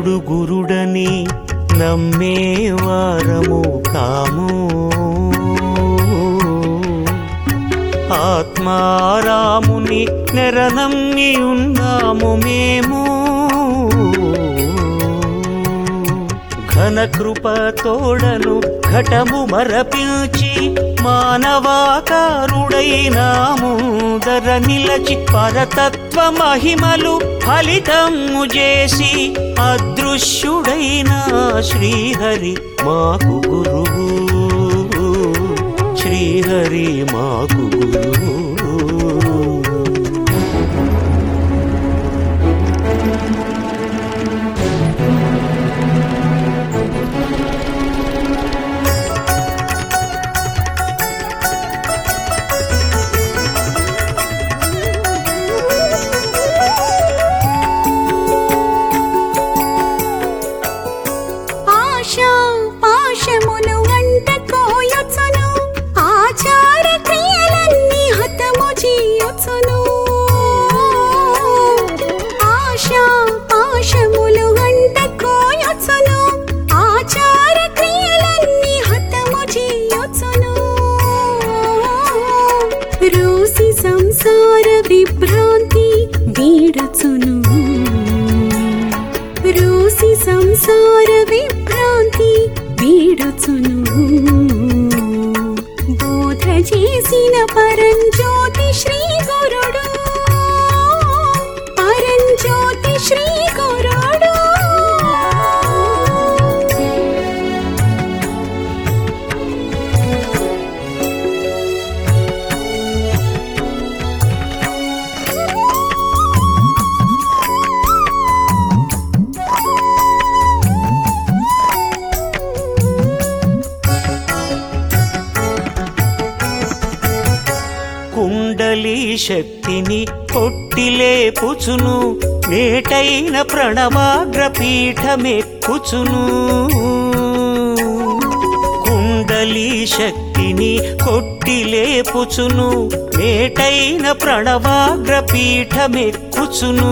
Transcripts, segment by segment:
గురుడు గురుడని నమ్మేవారము కాము ఆత్మారాముని నెరనమ్మి ఉన్నాము మేము ఘన కృప తోడను ఘటము మరపిల్చి మానవాకారుడైనాము దర నిలచి పరతత్వ మహిమలు ఫలితము చేసి అదృశ్యుడైన శ్రీహరి మాకు గురువు శ్రీహరి మాకు గురువు ఆశా పాశములు వంట కోయొచ్చును ఆచార క్రియలన్నీ హతము చేయొచ్చును ఆశా పాశములు వంట కోయొచ్చును ఆచార క్రియలన్నీ హతము చేయొచ్చును రోసి సంసార విభ్రాంతి వీడచును రోసి సంసార విభ్రాంతి వీడుచును బోధ చేసిన పరంజ్యోతి శ్రీ గురుడు పరంజ్యోతి శ్రీ గురుడు కుండలి శక్తిని కొట్టిలేపుచును వేటైన ప్రణవాగ్రపీఠమెక్కుచును కుండలి శక్తిని కొట్టిలేపుచును వేటైన ప్రణవాగ్రపీఠమెక్కుచును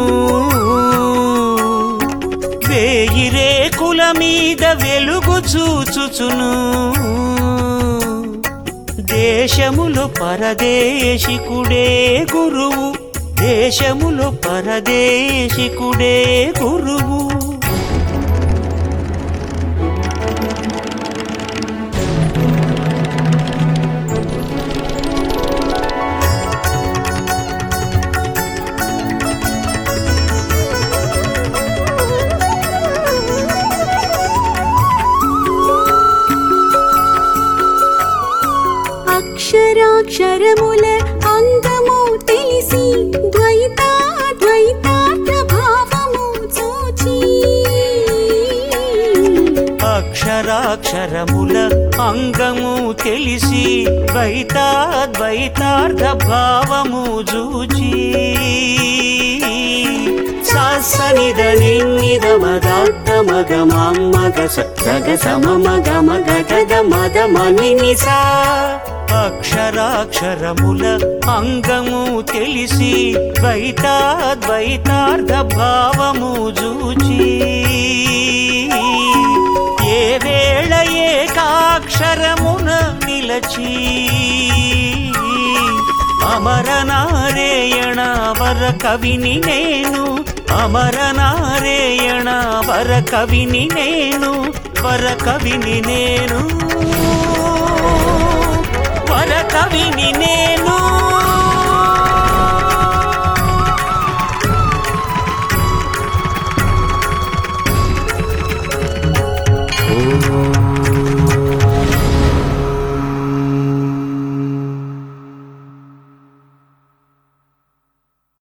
వేయి రేకుల మీద వెలుగు చూచుచును దేశములు పరదేశికుడే గురువు దేశములు పరదేశికుడే గురువు అక్షరాక్షరముల అంగము తెలిసి ద్వైతా ద్వైతార్థ భావము చూచి అక్షరాక్షరముల అంగము తెలిసి ద్వైతాద్వైతార్థ భావము జూచి సనిద నిన్నిద మదాత్త మగ మగ సగ సమ మగ మగ గద మద మని నిసా అక్షరాక్షరముల అంగము తెలిసి ద్వైతాద్వైతార్థ భావము జూచి ఏ వేళ ఏకాక్షరమున నిలచి అమరనారాయణ వర కవిని నేను అమరనారాయణ వర కవిని నేను వర కవిని నేను వర కవిని నేను ఓం